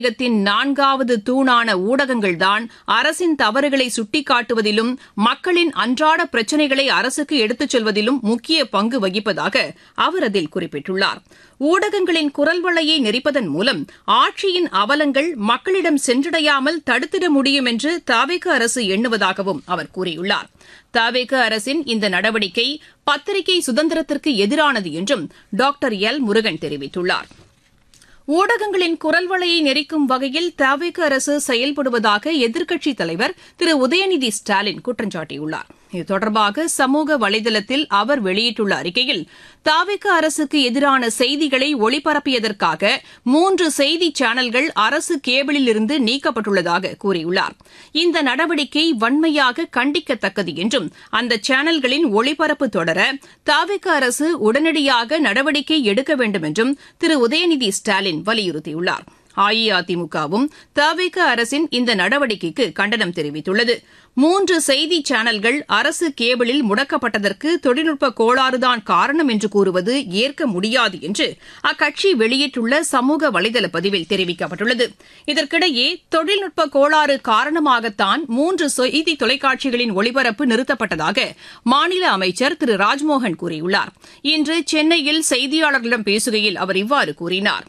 ஜனநாயகத்தின் நான்காவது தூணான ஊடகங்கள்தான் அரசின் தவறுகளை சுட்டிக்காட்டுவதிலும் மக்களின் அன்றாட பிரச்சினைகளை அரசுக்கு எடுத்துச் செல்வதிலும் முக்கிய பங்கு வகிப்பதாக அவர் அதில் குறிப்பிட்டுள்ளார் ஊடகங்களின் குரல் வளையை நெறிப்பதன் மூலம் ஆட்சியின் அவலங்கள் மக்களிடம் சென்றடையாமல் தடுத்திட முடியும் என்று தவிக அரசு எண்ணுவதாகவும் அவர் கூறியுள்ளார் தவிக அரசின் இந்த நடவடிக்கை பத்திரிகை சுதந்திரத்திற்கு எதிரானது என்றும் டாக்டர் எல் முருகன் தெரிவித்துள்ளார் ஊடகங்களின் குரல் வளையை நெறிக்கும் வகையில் தவிக அரசு செயல்படுவதாக எதிர்க்கட்சித் தலைவர் திரு உதயநிதி ஸ்டாலின் குற்றம் சாட்டியுள்ளார் இது தொடர்பாக சமூக வலைதளத்தில் அவர் வெளியிட்டுள்ள அறிக்கையில் தாவிக அரசுக்கு எதிரான செய்திகளை ஒளிபரப்பியதற்காக மூன்று செய்தி சேனல்கள் அரசு கேபிளில் இருந்து நீக்கப்பட்டுள்ளதாக கூறியுள்ளார் இந்த நடவடிக்கை வன்மையாக கண்டிக்கத்தக்கது என்றும் அந்த சேனல்களின் ஒளிபரப்பு தொடர தாவிக அரசு உடனடியாக நடவடிக்கை எடுக்க வேண்டும் என்றும் திரு உதயநிதி ஸ்டாலின் வலியுறுத்தியுள்ளார் அஇஅதிமுகவும் தவிக அரசின் இந்த நடவடிக்கைக்கு கண்டனம் தெரிவித்துள்ளது மூன்று செய்தி சேனல்கள் அரசு கேபிளில் முடக்கப்பட்டதற்கு தொழில்நுட்ப கோளாறுதான் காரணம் என்று கூறுவது ஏற்க முடியாது என்று அக்கட்சி வெளியிட்டுள்ள சமூக வலைதள பதிவில் தெரிவிக்கப்பட்டுள்ளது இதற்கிடையே தொழில்நுட்ப கோளாறு காரணமாகத்தான் மூன்று செய்தி தொலைக்காட்சிகளின் ஒளிபரப்பு நிறுத்தப்பட்டதாக மாநில அமைச்சர் திரு ராஜ்மோகன் கூறியுள்ளார் இன்று சென்னையில் செய்தியாளர்களிடம் பேசுகையில் அவர் இவ்வாறு கூறினார்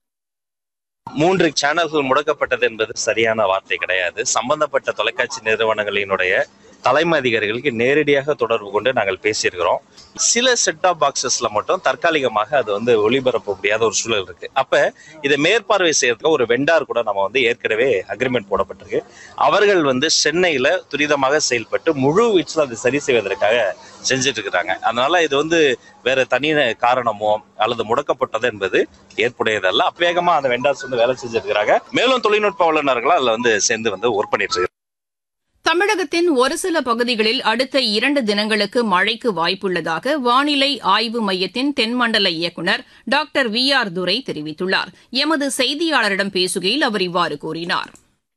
மூன்று சேனல்கள் முடக்கப்பட்டது என்பது சரியான வார்த்தை கிடையாது சம்பந்தப்பட்ட தொலைக்காட்சி நிறுவனங்களினுடைய தலைமை அதிகாரிகளுக்கு நேரடியாக தொடர்பு கொண்டு நாங்கள் பேசியிருக்கிறோம் சில செட் ஆஃப் பாக்ஸஸ்ல மட்டும் தற்காலிகமாக அது வந்து ஒளிபரப்ப முடியாத ஒரு சூழல் இருக்கு அப்ப இதை மேற்பார்வை செய்யறதுக்கு ஒரு வெண்டார் கூட நம்ம வந்து ஏற்கனவே அக்ரிமெண்ட் போடப்பட்டிருக்கு அவர்கள் வந்து சென்னையில துரிதமாக செயல்பட்டு முழு வீச்சில் அதை சரி செய்வதற்காக செஞ்சுட்டு இருக்கிறாங்க அதனால இது வந்து வேற தனி காரணமோ அல்லது முடக்கப்பட்டது என்பது ஏற்புடையதல்ல அப்பவேகமா அந்த வெண்டார்ஸ் வந்து வேலை செஞ்சுட்டு இருக்கிறாங்க மேலும் தொழில்நுட்ப வல்லுநர்கள் அதுல வந்து சேர்ந்து வந்து ஒர்க் பண்ணிட்டு இருக்காங்க தமிழகத்தின் ஒரு சில பகுதிகளில் அடுத்த இரண்டு தினங்களுக்கு மழைக்கு வாய்ப்புள்ளதாக வானிலை ஆய்வு மையத்தின் தென்மண்டல இயக்குநர் டாக்டர் வி ஆர் துரை தெரிவித்துள்ளார் எமது செய்தியாளரிடம் பேசுகையில் அவர் இவ்வாறு கூறினார்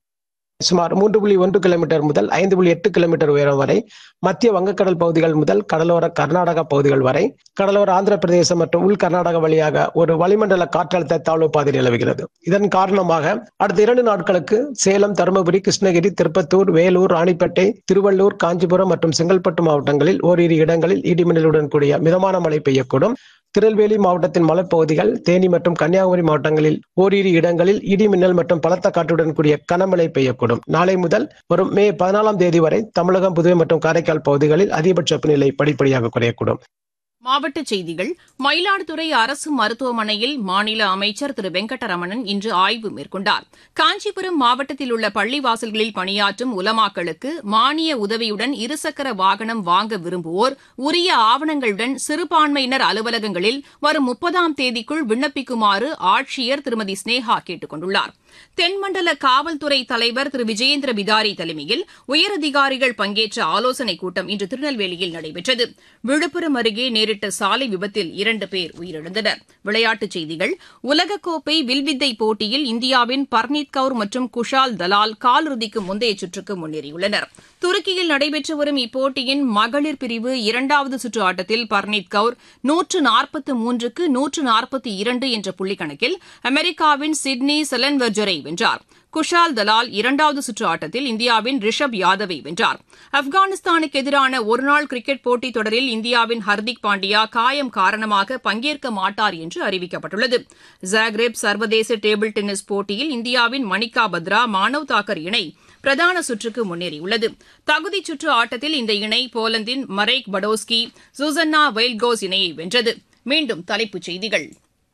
சுமார் மூன்று புள்ளி ஒன்று கிலோமீட்டர் முதல் ஐந்து புள்ளி எட்டு கிலோமீட்டர் உயரம் வரை மத்திய வங்கக்கடல் பகுதிகள் முதல் கடலோர கர்நாடகா பகுதிகள் வரை கடலோர ஆந்திர பிரதேசம் மற்றும் உள் கர்நாடகா வழியாக ஒரு வளிமண்டல காற்றழுத்த தாழ்வு பாதை நிலவுகிறது இதன் காரணமாக அடுத்த இரண்டு நாட்களுக்கு சேலம் தருமபுரி கிருஷ்ணகிரி திருப்பத்தூர் வேலூர் ராணிப்பேட்டை திருவள்ளூர் காஞ்சிபுரம் மற்றும் செங்கல்பட்டு மாவட்டங்களில் ஓரிரு இடங்களில் இடிமின்னலுடன் கூடிய மிதமான மழை பெய்யக்கூடும் திருநெல்வேலி மாவட்டத்தின் மலைப்பகுதிகள் தேனி மற்றும் கன்னியாகுமரி மாவட்டங்களில் ஓரிரு இடங்களில் இடி மின்னல் மற்றும் பலத்த காற்றுடன் கூடிய கனமழை பெய்யக்கூடும் நாளை முதல் வரும் மே பதினாலாம் தேதி வரை தமிழகம் புதுவை மற்றும் காரைக்கால் பகுதிகளில் அதிகபட்ச வெப்பநிலை படிப்படியாக குறையக்கூடும் மாவட்டச் செய்திகள் மயிலாடுதுறை அரசு மருத்துவமனையில் மாநில அமைச்சர் திரு வெங்கடரமணன் இன்று ஆய்வு மேற்கொண்டார் காஞ்சிபுரம் மாவட்டத்தில் உள்ள பள்ளிவாசல்களில் பணியாற்றும் உலமாக்களுக்கு மானிய உதவியுடன் இருசக்கர வாகனம் வாங்க விரும்புவோர் உரிய ஆவணங்களுடன் சிறுபான்மையினர் அலுவலகங்களில் வரும் முப்பதாம் தேதிக்குள் விண்ணப்பிக்குமாறு ஆட்சியர் திருமதி ஸ்னேகா கேட்டுக் கொண்டுள்ளார் தென்மண்டல காவல்துறை தலைவர் திரு விஜயேந்திர பிதாரி தலைமையில் உயரதிகாரிகள் பங்கேற்ற ஆலோசனைக் கூட்டம் இன்று திருநெல்வேலியில் நடைபெற்றது விழுப்புரம் அருகே நேரிட்ட சாலை விபத்தில் இரண்டு பேர் உயிரிழந்தனர் விளையாட்டுச் செய்திகள் உலகக்கோப்பை வில்வித்தை போட்டியில் இந்தியாவின் பர்னீத் கவுர் மற்றும் குஷால் தலால் காலிறுதிக்கு முந்தைய சுற்றுக்கு முன்னேறியுள்ளனர் துருக்கியில் நடைபெற்று வரும் இப்போட்டியின் மகளிர் பிரிவு இரண்டாவது சுற்று ஆட்டத்தில் பர்னீத் கவுர் நூற்று நாற்பத்து மூன்றுக்கு நூற்று நாற்பத்தி இரண்டு என்ற புள்ளிக்கணக்கில் அமெரிக்காவின் சிட்னி செலன்வெர்ஜரை வென்றார் குஷால் தலால் இரண்டாவது சுற்று ஆட்டத்தில் இந்தியாவின் ரிஷப் யாதவை வென்றார் ஆப்கானிஸ்தானுக்கு எதிரான ஒருநாள் கிரிக்கெட் போட்டித் தொடரில் இந்தியாவின் ஹர்திக் பாண்டியா காயம் காரணமாக பங்கேற்க மாட்டார் என்று அறிவிக்கப்பட்டுள்ளது ஜாக்ரேப் சர்வதேச டேபிள் டென்னிஸ் போட்டியில் இந்தியாவின் மணிகா பத்ரா மானவ் தாக்கர் இணை பிரதான சுற்றுக்கு முன்னேறியுள்ளது தகுதிச் சுற்று ஆட்டத்தில் இந்த இணை போலந்தின் மரேக் படோஸ்கி சுசன்னா வெயில்கோஸ் இணையை வென்றது மீண்டும் தலைப்புச் செய்திகள்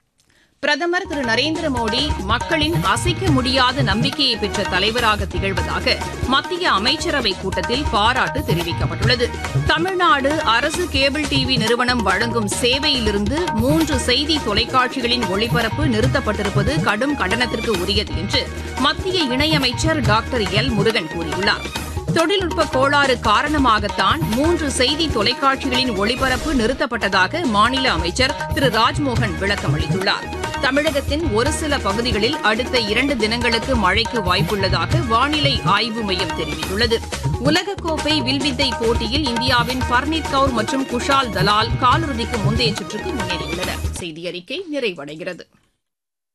பிரதமர் திரு நரேந்திர மோடி மக்களின் அசைக்க முடியாத நம்பிக்கையை பெற்ற தலைவராக திகழ்வதாக மத்திய அமைச்சரவை கூட்டத்தில் பாராட்டு தெரிவிக்கப்பட்டுள்ளது தமிழ்நாடு அரசு கேபிள் டிவி நிறுவனம் வழங்கும் சேவையிலிருந்து மூன்று செய்தி தொலைக்காட்சிகளின் ஒளிபரப்பு நிறுத்தப்பட்டிருப்பது கடும் கண்டனத்திற்கு உரியது என்று மத்திய இணையமைச்சர் டாக்டர் எல் முருகன் கூறியுள்ளார் தொழில்நுட்ப கோளாறு காரணமாகத்தான் மூன்று செய்தி தொலைக்காட்சிகளின் ஒளிபரப்பு நிறுத்தப்பட்டதாக மாநில அமைச்சர் திரு ராஜ்மோகன் விளக்கம் அளித்துள்ளார் தமிழகத்தின் ஒரு சில பகுதிகளில் அடுத்த இரண்டு தினங்களுக்கு மழைக்கு வாய்ப்புள்ளதாக வானிலை ஆய்வு மையம் தெரிவித்துள்ளது உலகக்கோப்பை வில்வித்தை போட்டியில் இந்தியாவின் பர்னீத் கவுர் மற்றும் குஷால் தலால் காலிறுதிக்கு முந்தைய சுற்றுக்கு முன்னேறியுள்ளனர் செய்தி அறிக்கை நிறைவடைகிறது